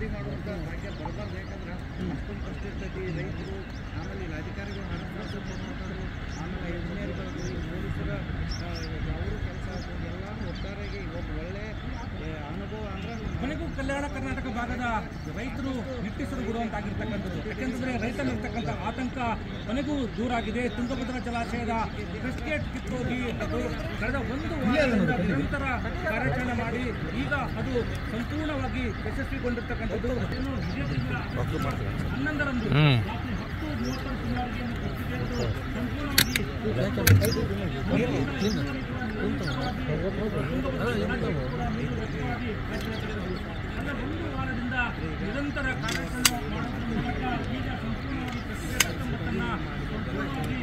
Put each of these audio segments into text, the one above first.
ಮಾಡುವಂಥ ಭಾಗ್ಯ ಬರಬಾರ್ದು ಯಾಕಂದ್ರೆ ಅಷ್ಟೊಂದು ಕಷ್ಟ ಇರ್ತೈತಿ ರೈತರು ಆಮೇಲೆ ಇಲ್ಲಿ ಅಧಿಕಾರಿಗಳು ಹಣಕಾಸು ಕೊಡುವಂಥವ್ರು ಆಮೇಲೆ ಇಂಜಿನಿಯರ್ಗಳು ಈ ಪೊಲೀಸರ ಅವರು ಕೆಲಸ ಎಲ್ಲಾನು ಒಟ್ಟಾರೆಯಾಗಿ ಒಬ್ಬ ಒಳ್ಳೆ ಏ, ಅನುಭವ ಅಂದ್ರೆ ಕೊನೆಗೂ ಕಲ್ಯಾಣ ಕರ್ನಾಟಕ ಭಾಗದ ರೈತರು ನಿಟ್ಟುಸಿರು ಬಿಡುವಂತಾಗಿರ್ತಕ್ಕಂಥದ್ದು ಯಾಕೆಂತಂದ್ರೆ ರೈತನಿರ್ತಕ್ಕಂಥ ಆತಂಕ ಕೊನೆಗೂ ದೂರ ಆಗಿದೆ ತುಂಗಭದ್ರಾ ಜಲಾಶಯದ ಕ್ರೆಸ್ಟ್ ಗೇಟ್ ಕಿತ್ತೋಗಿ ಅದು ಕಳೆದ ಒಂದು ವಾರದಿಂದ ನಿರಂತರ ಕಾರ್ಯಾಚರಣೆ ಮಾಡಿ ಈಗ ಅದು ಸಂಪೂರ್ಣವಾಗಿ ಯಶಸ್ವಿಗೊಂಡಿರ್ತಕ್ಕಂಥದ್ದು ಇನ್ನು ಇದೇ ತಿಂಗಳ ಹನ್ನೊಂದರಂದು ರಾತ್ರಿ ಹತ್ತು ಮೂವತ್ತರ ಸುಮಾರಿಗೆ ಕ್ರೆಸ್ಟ್ ಗೇಟ್ ಸಂಪೂರ್ಣವಾಗಿ ಕಳೆದ ಒಂದು ವಾರದಿಂದ ನಿರಂತರ ಕಾರ್ಯಾಚರಣೆ ಮಾಡೋದ್ರ ಮೂಲಕ ಈಗ ಸಂಪೂರ್ಣವಾಗಿ ಪ್ರಕ್ರಿಯೆ ಹತ್ತೊಂಬತ್ತನ್ನ ಸಂಪೂರ್ಣವಾಗಿ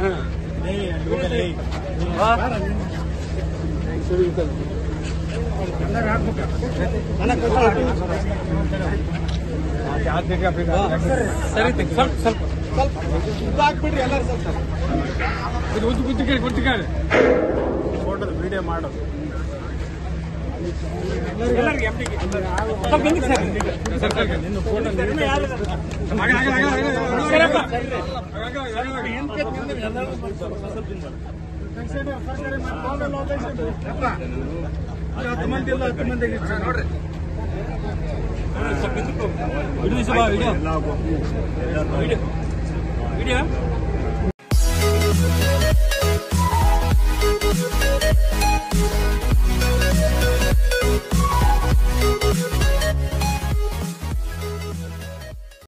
ಸರಿ ಸ್ವಲ್ಪ ಸ್ವಲ್ಪ ಸ್ವಲ್ಪ ಹಾಕ್ಬಿಡ್ರಿ ಎಲ್ಲರೂ ಸ್ವಲ್ಪ ಇದು ಉದ್ದು ಗುತ್ತಿಗೆ ಗುತ್ತಿಗೆ ಫೋಟೋದು ವಿಡಿಯೋ ಮಾಡೋದು ಎಲ್ಲರಿಗೆ ಎಫ್ಟಿಗೆ ಸ್ವಲ್ಪ ಹಿಂದಕ್ಕೆ ಸರ್ ಸರ್ ಸರ್ ನಿನ್ನ ಫೋಟೋ ಹಾಗೆ ಹಾಗೆ ಹಾಗೆ ಹಾಗೆ ಸರಿಯಪ್ಪ ಹತ್ತು ಮಂದಿ ಇಲ್ಲ ಹತ್ತು ಮಂದಿ ನೋಡ್ರಿ ವಿಡಿಯೋ ವಿಡಿಯೋ ವಿಡಿಯೋ